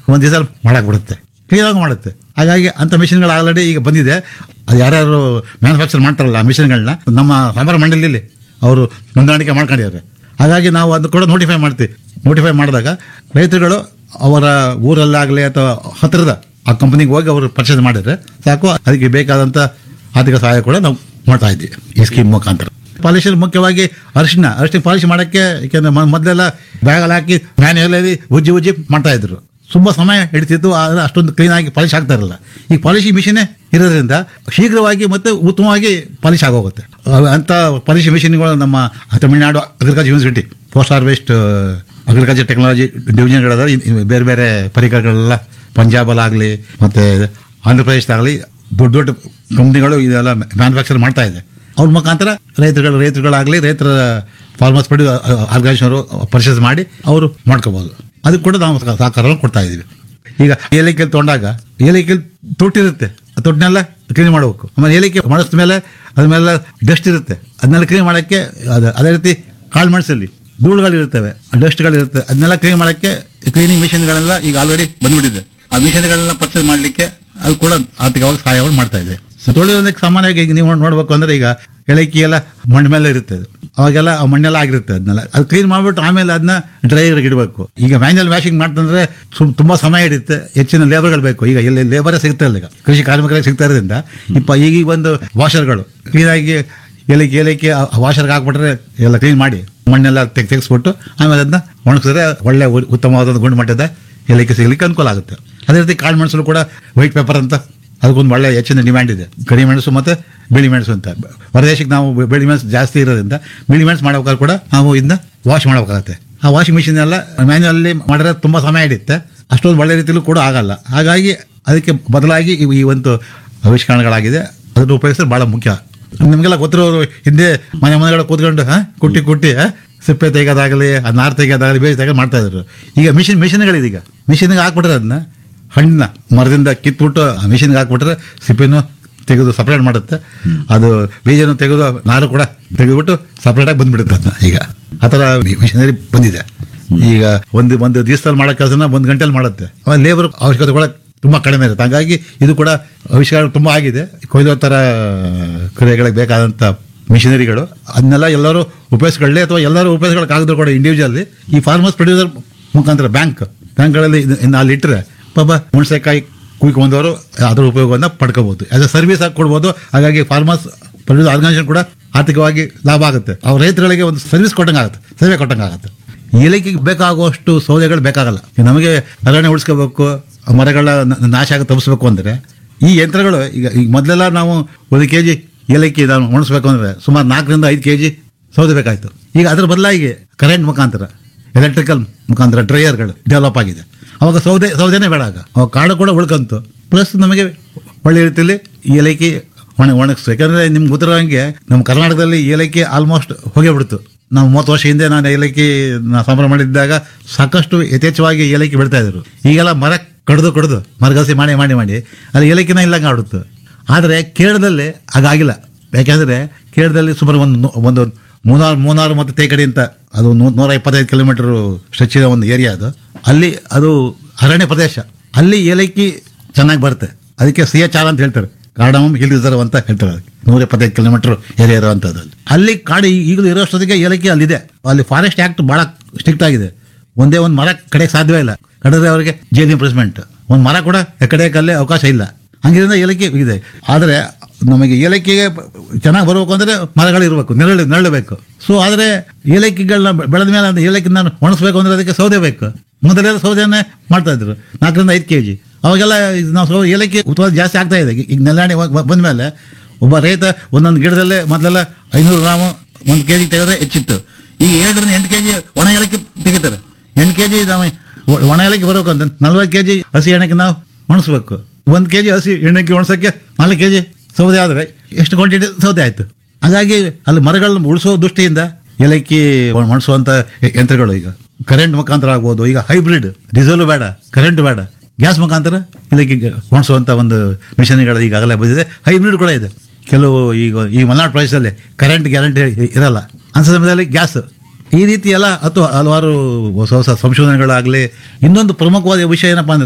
ಒಂದು ದಿವಸ ಮಾಡಕ್ಕೆ ಬಿಡುತ್ತೆ ಕ್ಲಿಯರಾಗಿ ಮಾಡುತ್ತೆ ಹಾಗಾಗಿ ಅಂಥ ಮಿಷಿನ್ಗಳು ಆಲ್ರೆಡಿ ಈಗ ಬಂದಿದೆ ಅದು ಯಾರ್ಯಾರು ಮ್ಯಾನುಫ್ಯಾಕ್ಚರ್ ಮಾಡ್ತಾರಲ್ಲ ಆ ಮಿಷಿನ್ಗಳನ್ನ ನಮ್ಮ ಸಾಂಬಾರು ಮಂಡಳಿಲಿ ಅವರು ನೋಂದಾಣಿಕೆ ಮಾಡ್ಕೊಂಡಿದ್ದಾರೆ ಹಾಗಾಗಿ ನಾವು ಅದನ್ನು ಕೂಡ ನೋಟಿಫೈ ಮಾಡ್ತೀವಿ ನೋಟಿಫೈ ಮಾಡಿದಾಗ ರೈತರುಗಳು ಅವರ ಊರಲ್ಲಾಗಲಿ ಅಥವಾ ಹತ್ತಿರದ ಆ ಕಂಪನಿಗೆ ಹೋಗಿ ಅವರು ಪರ್ಚೇಸ್ ಮಾಡಿದ್ರೆ ಸಾಕು ಅದಕ್ಕೆ ಬೇಕಾದಂಥ ಆರ್ಥಿಕ ಸಹಾಯ ಕೂಡ ನಾವು ಮಾಡ್ತಾ ಇದ್ವಿ ಈ ಸ್ಕೀಮ್ ಮುಖಾಂತರ ಪಾಲಿಶ್ ಮುಖ್ಯವಾಗಿ ಅರಿಶಿನ ಅರಿಶಿನ ಪಾಲಿಶ್ ಮಾಡೋಕ್ಕೆ ಯಾಕೆಂದ್ರೆ ಮ- ಮೊದಲೆಲ್ಲ ಬ್ಯಾಗಲ್ಲಿ ಹಾಕಿ ಮ್ಯಾನ್ಯಲಲ್ಲಿ ಉಜ್ಜಿ ಉಜ್ಜಿ ಮಾಡ್ತಾ ಇದ್ರು ತುಂಬ ಸಮಯ ಹಿಡಿತಿತ್ತು ಆದರೆ ಅಷ್ಟೊಂದು ಕ್ಲೀನಾಗಿ ಪಾಲಿಶ್ ಆಗ್ತಾ ಇರಲಿಲ್ಲ ಈಗ ಪಾಲಿಶಿ ಮಿಷಿನೇ ಇರೋದ್ರಿಂದ ಶೀಘ್ರವಾಗಿ ಮತ್ತು ಉತ್ತಮವಾಗಿ ಪಾಲಿಶ್ ಆಗೋಗುತ್ತೆ ಅವ್- ಅಂಥ ಪಾಲಿಶಿ ಮಿಷಿನ್ಗಳು ನಮ್ಮ Tamil Nadu agriculture university post harvest agriculture technology ಡಿವಿಷನ್ಗಳದ ಬೇರೆ ಬೇರೆ ಪರಿಕರಗಳೆಲ್ಲ ಪಂಜಾಬಲ್ಲಾಗಲಿ ಮತ್ತು ಆಂಧ್ರ ಪ್ರದೇಶದಾಗಲಿ ದೊಡ್ಡ ದೊಡ್ಡ ಕಂಪ್ನಿಗಳು ಇದೆಲ್ಲ ಮ್ಯಾನುಫ್ಯಾಕ್ಚರ್ ಮಾಡ್ತಾ ಇದೆ ಅವ್ರ ಮುಖಾಂತರ ರೈತರುಗಳು ರೈತರುಗಳಾಗಲಿ ರೈತರ ಫಾರ್ಮರ್ಸ್ ಪಡಿ ಆರ್ಗನೈಸೇಷನ್ ಅವರು ಪರ್ಚೇಸ್ ಮಾಡಿ ಅವರು ಮಾಡ್ಕೋಬೋದು ಅದಕ್ಕೆ ಕೂಡ ನಾವು ಸಹ- ಸಹಕಾರವನ್ನು ಕೊಡ್ತಾ ಇದ್ದೀವಿ ಈಗ ಏಲಕ್ಕಿಯಲ್ಲಿ ತೊಗೊಂಡಾಗ ಏಲಕ್ಕಿಯಲ್ಲಿ ತೊಟ್ಟಿರುತ್ತೆ ಆ ತೊಟ್ಟನ್ನೆಲ್ಲ ಕ್ಲೀನ್ ಮಾಡಬೇಕು ಆಮೇಲೆ ಏಲಕ್ಕಿ ಮಾಡಿಸಿದ ಮೇಲೆ ಅದ್ರ ಮೇಲೆ ಡಸ್ಟ್ ಇರುತ್ತೆ ಅದನ್ನೆಲ್ಲ ಕ್ಲೀನ್ ಮಾಡೋಕ್ಕೆ ಅದು ಅದೇ ರೀತಿ ಕಾಳು ಮೆಣಸಲ್ಲಿ ಧೂಳುಗಳಿರ್ತವೆ ಡಸ್ಟ್ಗಳಿರುತ್ತೆ ಅದನ್ನೆಲ್ಲ ಕ್ಲೀನ್ ಮಾಡೋಕ್ಕೆ ಕ್ಲೀನಿಂಗ್ ಮಿಷಿನ್ಗಳೆಲ್ಲ ಈಗ ಆಲ್ರೆಡಿ ಬಂದ್ಬಿಟ್ಟಿದೆ ಆ ಮಿಷಿನ್ಗಳನ್ನ ಪರ್ಚೇಸ್ ಮಾಡಲಿಕ್ಕೆ ಅದು ಕೂಡ ಆರ್ಥಿಕವಾಗಿ ಸಹಾಯವನ್ನು ಮಾಡ್ತಾ ಇದೆ ತೊಳೆಯೋದಕ್ಕೆ ಸಾಮಾನ್ಯವಾಗಿ ಈಗ ನೀವು ನೋಡ್ಬೇಕು ಅಂದ್ರೆ ಈಗ ಎಳಕಿ ಎಲ್ಲ ಮಣ್ಣು ಮೇಲೆ ಇರುತ್ತೆ ಅದು. ಅವಾಗೆಲ್ಲ ಆ ಮಣ್ಣೆಲ್ಲ ಆಗಿರುತ್ತೆ ಅದನ್ನೆಲ್ಲ ಅದು ಕ್ಲೀನ್ ಮಾಡ್ಬಿಟ್ಟು ಆಮೇಲೆ ಅದನ್ನ ಡ್ರೈಯರ್ಗೆ ಇಡಬೇಕು ಈಗ ಮ್ಯಾನ್ಯಲ್ ವ್ಯಾಶಿಂಗ್ ಮಾಡ್ತಂದ್ರೆ ಸುಮ್ ತುಂಬಾ ಸಮಯ ಹಿಡಿಯುತ್ತೆ ಹೆಚ್ಚಿನ ಲೇಬರ್ಗಳು ಬೇಕು ಈಗ ಎಲ್ಲಿ ಲೇಬರೇ ಸಿಗ್ತಾ ಇಲ್ಲ ಈಗ ಕೃಷಿ ಕಾರ್ಮಿಕರಿಗೆ ಸಿಗ್ತಾ ಇರೋದ್ರಿಂದ ಇಪ್ಪ ಈಗ ಒಂದು ವಾಷರ್ಗಳು ಕ್ಲೀನಾಗಿ ಏಲಕ್ಕಿ ಏಲಕ್ಕಿ ವಾಷರ್ಗೆ ಹಾಕ್ಬಿಟ್ರೆ ಎಲ್ಲ ಕ್ಲೀನ್ ಮಾಡಿ ಮಣ್ಣೆಲ್ಲ ತೆಗ್ ತೆಗೆಸ್ಬಿಟ್ಟು ಆಮೇಲೆ ಅದನ್ನ ಒಣಗಿಸಿದ್ರೆ ಒಳ್ಳೆ ಉ- ಉತ್ತಮವಾದ ಗುಣಮಟ್ಟದ ಏಲಕ್ಕಿ ಸಿಗಲಿಕ್ಕೆ ಅನುಕೂಲ ಆಗುತ್ತೆ ಅದೇ ರೀತಿ ಕಾಳು ಮೆಣಸು ಕೂಡ ವೈಟ್ ಪೇಪರ್ ಅಂತ ಅದಕ್ಕೊಂದು ಒಳ್ಳೆ ಹೆಚ್ಚಿನ ಡಿಮ್ಯಾಂಡ್ ಇದೆ ಕರಿ ಮೆಣಸು ಮತ್ತು ಬಿಳಿ ಮೆಣಸು ಅಂತ ಹೊರದೇಶಕ್ಕೆ ನಾವು ಬಿ- ಬಿಳಿ ಮೆಣಸು ಜಾಸ್ತಿ ಇರೋದ್ರಿಂದ ಬಿಳಿ ಮೆಣಸು ಮಾಡ್ಬೇಕಾದ್ರೆ ಕೂಡ ನಾವು ಇದನ್ನ ವಾಶ್ ಮಾಡಬೇಕಾಗತ್ತೆ ಆ ವಾಷಿಂಗ್ ಮಿಷಿನ್ ಎಲ್ಲ ಮ್ಯಾನ್ಯಲ್ಲಿ ಮಾಡಿದ್ರೆ ತುಂಬ ಸಮಯ ಹಿಡಿಯುತ್ತೆ ಅಷ್ಟೊಂದು ಒಳ್ಳೆ ರೀತಿಯಲ್ಲೂ ಕೂಡ ಆಗಲ್ಲ ಹಾಗಾಗಿ ಅದಕ್ಕೆ ಬದಲಾಗಿ ಇವು ಈ ಒಂದು ಆವಿಷ್ಕರಣಗಳಾಗಿದೆ ಅದನ್ನು ಉಪಯೋಗಿಸಿದ್ರೆ ಭಾಳ ಮುಖ್ಯ ನಿಮಗೆಲ್ಲ ಗೊತ್ತಿರೋರು ಹಿಂದೆ ಮನೆ ಮನೆಗಳ ಕೂತ್ಕೊಂಡು ಹಾ ಕುಟ್ಟಿ ಕುಟ್ಟಿ ಹಾ ಸಿಪ್ಪೆ ತೆಗೆಯೋದಾಗಲಿ ಆ ನಾರು ತೆಗೆಯೋದಾಗಲಿ ಬೇರೆ ತೆಗೆದು ಮಾಡ್ತಾ ಇದ್ರು ಈಗ ಮಿಷಿನ್ ಮಿಷಿನ್ಗಳಿದೆ ಈಗ ಮಿಷಿನ್ಗೆ ಹಾಕ್ಬಿಟ್ರೆ ಅದನ್ನ ಹಣ್ಣನ್ನ ಮರದಿಂದ ಕಿತ್ಬಿಟ್ಟು ಆ ಮಿಷಿನ್ಗೆ ಹಾಕ್ಬಿಟ್ರೆ ಸಿಪ್ಪೆನೂ ತೆಗೆದು ಸಪ್ರೇಟ್ ಮಾಡುತ್ತೆ ಅದು ಬೀಜನೂ ತೆಗೆದು ನಾರು ಕೂಡ ತೆಗೆದುಬಿಟ್ಟು ಸಪ್ರೇಟಾಗಿ ಬಂದ್ಬಿಡುತ್ತೆ ಅದನ್ನ ಈಗ ಆ ಥರ ಮಿಷಿನರಿ ಬಂದಿದೆ ಈಗ ಒಂದು ಒಂದು ದಿವಸದಲ್ಲಿ ಮಾಡೋ ಕೆಲಸನ ಒಂದು ಗಂಟೆಲಿ ಮಾಡುತ್ತೆ ಆಮೇಲೆ ಲೇಬರ್ ಅವಶ್ಯಕತೆ ಕೂಡ ತುಂಬ ಕಡಿಮೆ ಇರುತ್ತೆ ಹಾಗಾಗಿ ಇದು ಕೂಡ ಆವಿಷ್ಕಾರ ತುಂಬ ಆಗಿದೆ ಕೊಯ್ಲೋ ಥರ ಕ್ರಿಯೆಗಳಿಗೆ ಬೇಕಾದಂಥ ಮಿಷಿನರಿಗಳು ಅದನ್ನೆಲ್ಲ ಎಲ್ಲರೂ ಉಪಯೋಗಿಸ್ಕೊಳ್ಳಿ ಅಥವಾ ಎಲ್ಲರೂ ಉಪಯೋಗಿಸ್ಕೊಳ್ಳೋಕ್ಕಾಗದ್ರು ಕೂಡ ಇಂಡಿವಿಜುವಲ್ಲಿ ಈ ಫಾರ್ಮರ್ಸ್ ಪ್ರೊಡ್ಯೂಸರ್ ಮುಖಾಂತರ ಬ್ಯಾಂಕ್ ಬ್ಯಾಂಕ್ಗಳಲ್ಲಿ ಇದನ್ನ ಅಲ್ಲಿ ಇಟ್ಟರೆ ಪಾಪ ಹುಣಸೆಕಾಯಿ ಕುಯ್ಕೊಂಡವರು ಅದರ ಉಪಯೋಗವನ್ನು ಪಡ್ಕೋಬಹುದು ಆಸ್ ಎ ಸರ್ವಿಸ್ ಆಗಿ ಕೊಡ್ಬೋದು ಹಾಗಾಗಿ ಫಾರ್ಮರ್ಸ್ ಪ್ರೊಡ್ಯೂಸರ್ ಆರ್ಗನೈಸೇಷನ್ ಕೂಡ ಆರ್ಥಿಕವಾಗಿ ಲಾಭ ಆಗುತ್ತೆ ಅವ್ರ ರೈತರುಗಳಿಗೆ ಒಂದು ಸರ್ವಿಸ್ ಕೊಟ್ಟಂಗೆ ಆಗುತ್ತೆ ಸೇವೆ ಕೊಟ್ಟಂಗೆ ಆಗುತ್ತೆ ಏಲಕ್ಕಿಗೆ ಬೇಕಾಗುವಷ್ಟು ಸೌದೆಗಳು ಬೇಕಾಗಲ್ಲ ಈಗ ನಮಗೆ ಅರಣ್ಯ ಉಳಿಸ್ಕೋಬೇಕು ಮರಗಳ ನ- ನಾಶ ಆಗ ತಪ್ಪಿಸ್ಬೇಕು ಅಂದರೆ ಈ ಯಂತ್ರಗಳು ಈಗ ಈಗ ಮೊದಲೆಲ್ಲ ನಾವು ಒಂದು ಕೆ ಜಿ ಏಲಕ್ಕಿ ನಾವು ಒಣಸ್ಬೇಕು ಅಂದರೆ ಸುಮಾರು ನಾಲ್ಕರಿಂದ ಐದು ಕೆ ಜಿ ಸೌದೆ ಬೇಕಾಯಿತು ಈಗ ಅದರ ಬದಲಾಗಿ ಕರೆಂಟ್ ಮುಖಾಂತರ ಎಲೆಕ್ಟ್ರಿಕಲ್ ಮುಖಾಂತರ ಡ್ರೈಯರ್ಗಳು ಡೆವಲಪ್ ಆಗಿದೆ ಅವಾಗ ಸೌದೆ ಸೌದೆನೇ ಬೇಡ ಆಗ ಅವಾಗ ಕಾಡು ಕೂಡ ಉಳ್ಕಂತು ಪ್ಲಸ್ ನಮಗೆ ಒಳ್ಳೆ ರೀತಿಯಲ್ಲಿ ಏಲಕ್ಕಿ ಒಣ ಒಣಗಿಸ್ತು ಯಾಕಂದರೆ ನಿಮ್ಗೆ ಗೊತ್ತಿರೋ ಹಂಗೆ ನಮ್ಮ ಕರ್ನಾಟಕದಲ್ಲಿ ಏಲಕ್ಕಿ ಆಲ್ಮೋಸ್ಟ್ ಹೋಗೇ ಬಿಡ್ತು ನಾವು ಮೂವತ್ತು ವರ್ಷ ಹಿಂದೆ ನಾನು ಏಲಕ್ಕಿ ನಾ ಸಂಬಳ ಮಾಡಿದ್ದಾಗ ಸಾಕಷ್ಟು ಯಥೇಚ್ಛವಾಗಿ ಏಲಕ್ಕಿ ಬೆಳಿತಾ ಇದ್ರು ಈಗೆಲ್ಲ ಮರ ಕಡ್ದು ಕಡ್ದು ಮರಗಸಿ ಮಾಡಿ ಮಾಡಿ ಮಾಡಿ ಅಲ್ಲಿ ಏಲಕ್ಕಿನ ಇಲ್ಲಂಗೆ ಆಡುತ್ತೆ ಆದರೆ ಕೇರಳದಲ್ಲಿ ಹಾಗಾಗಿಲ್ಲ ಯಾಕೆಂದರೆ ಕೇರಳದಲ್ಲಿ ಸುಮಾರು ಒಂದು ನೂ- ಒಂದು ಮೂನಾರು ಮೂನಾರು ಮತ್ತು ತೇಕಡಿ ಅಂತ ಅದು ನೂ- ನೂರ ಇಪ್ಪತ್ತೈದು ಕಿಲೋಮೀಟರ್ ಸ್ಟ್ರೆಚ್ ಇರೋ ಒಂದು ಏರಿಯಾ ಅದು ಅಲ್ಲಿ ಅದು ಅರಣ್ಯ ಪ್ರದೇಶ ಅಲ್ಲಿ ಏಲಕ್ಕಿ ಚೆನ್ನಾಗಿ ಬರುತ್ತೆ ಅದಕ್ಕೆ ಸಿ ಎಚ್ ಆರ್ ಅಂತ ಹೇಳ್ತಾರೆ ಕಾರ್ಡಮಮ್ ಹಿಲ್ ರಿಸರ್ವ್ ಅಂತ ಹೇಳ್ತಾರೆ ಅದಕ್ಕೆ ನೂರ ಎಪ್ಪತ್ತೈದು ಕಿಲೋಮೀಟರ್ ಏರಿಯಾ ಇರುವಂಥದ್ದು ಅಲ್ಲಿ ಅಲ್ಲಿ ಕಾಡು ಈ- ಈಗಲೂ ಇರೋಷ್ಟೊತ್ತಿಗೆ ಏಲಕ್ಕಿ ಅಲ್ಲಿದೆ ಅಲ್ಲಿ ಫಾರೆಸ್ಟ್ ಆಕ್ಟ್ ಭಾಳ ಸ್ಟ್ರಿಕ್ಟ್ ಆಗಿದೆ ಒಂದೇ ಒಂದು ಮರ ಕಡೆಗೆ ಸಾಧ್ಯವೇ ಇಲ್ಲ ಕಡಿದ್ರೆ ಅವರಿಗೆ ಜೈಲ್ ಇಂಪ್ರೆಸ್ಮೆಂಟ್ ಒಂದು ಮರ ಕೂಡ ಕಡೆಯಕ್ಕಲ್ಲೇ ಅವಕಾಶ ಇಲ್ಲ ಹಂಗಿರಿಂದ ಏಲಕ್ಕಿ ಇದೆ ಆದರೆ ನಮಗೆ ಏಲಕ್ಕಿಗೆ ಚೆನ್ನಾಗಿ ಬರಬೇಕು ಅಂದರೆ ಮರಗಳು ಇರಬೇಕು ನೆರಳು ನೆರಳು ಬೇಕು ಸೊ ಆದರೆ ಏಲಕ್ಕಿಗಳನ್ನ ಬೆಳೆದ ಮೇಲೆ ಅದು ಏಲಕ್ಕಿನ ಒಣಸ್ಬೇಕು ಅಂದರೆ ಅದಕ್ಕೆ ಸೌದೆ ಬೇಕು ಮೊದಲೆಲ್ಲ ಸೌದೆಯನ್ನೇ ಮಾಡ್ತಾ ಇದ್ರು ನಾಲ್ಕರಿಂದ ಐದು ಕೆ ಜಿ ಅವಾಗೆಲ್ಲ ಇದು ನಾವು ಸೌದೆ ಏಲಕ್ಕಿ ಉತ್ಪಾದನೆ ಜಾಸ್ತಿ ಆಗ್ತಾ ಇದೆ ಈಗ ನೆಲ್ಲಾಣಿ ಬಂದ ಮೇಲೆ ಒಬ್ಬ ರೈತ ಒಂದೊಂದು ಗಿಡದಲ್ಲೇ ಮೊದಲೆಲ್ಲ ಐನೂರು ಗ್ರಾಮು ಒಂದು ಕೆ ಜಿ ತೆಗೆದ್ರೆ ಹೆಚ್ಚಿತ್ತು ಈಗ ಏಳರಿಂದ ಎಂಟು ಕೆ ಜಿ ಒಣ ಏಲಕ್ಕಿ ತೆಗಿತಾರೆ ಎಂಟು ಕೆ ಜಿ ನಾವು ಒ- ಒಣ ಏಲಕ್ಕಿ ಬರಬೇಕು ಅಂತ ನಲ್ವತ್ತು ಕೆ ಜಿ ಹಸಿ ಎಣ್ಣೆಗೆ ನಾವು ಒಣಸ್ಬೇಕು ಒಂದು ಕೆ ಜಿ ಹಸಿ ಎಣ್ಣೆಗೆ ಒಣಸೋಕ್ಕೆ ನಾಲ್ಕು ಕೆ ಜಿ ಸೌದೆ ಆದರೆ ಎಷ್ಟು ಕ್ವಾಂಟಿಟಿ ಸೌದೆ ಆಯಿತು ಹಾಗಾಗಿ ಅಲ್ಲಿ ಮರಗಳನ್ನ ಉಳಿಸೋ ದೃಷ್ಟಿಯಿಂದ ಏಲಕ್ಕಿ ಒಣಸುವಂಥ ಯಂತ್ರಗಳು ಈಗ ಕರೆಂಟ್ ಮುಖಾಂತರ ಆಗ್ಬೋದು ಈಗ ಹೈಬ್ರಿಡ್ ಡೀಸೆಲ್ ಬೇಡ ಕರೆಂಟ್ ಬೇಡ ಗ್ಯಾಸ್ ಮುಖಾಂತರ ಏಲಕ್ಕಿ ಒಣಸುವಂಥ ಒಂದು ಮಿಷನ್ಗಳು ಈಗಾಗಲೇ ಬಂದಿದೆ ಹೈಬ್ರಿಡ್ ಕೂಡ ಇದೆ ಕೆಲವು ಈಗ ಈ ಮಲೆನಾಡು ಪ್ರದೇಶದಲ್ಲಿ ಕರೆಂಟ್ ಗ್ಯಾರಂಟಿ ಇರಲ್ಲ ಅಂಥ ಸಮಯದಲ್ಲಿ ಗ್ಯಾಸ್ ಈ ರೀತಿ ಎಲ್ಲ ಅಥವಾ ಹಲವಾರು ಹೊಸ ಹೊಸ ಸಂಶೋಧನೆಗಳಾಗಲಿ ಇನ್ನೊಂದು ಪ್ರಮುಖವಾದ ವಿಷಯ ಏನಪ್ಪ ಅಂದ್ರೆ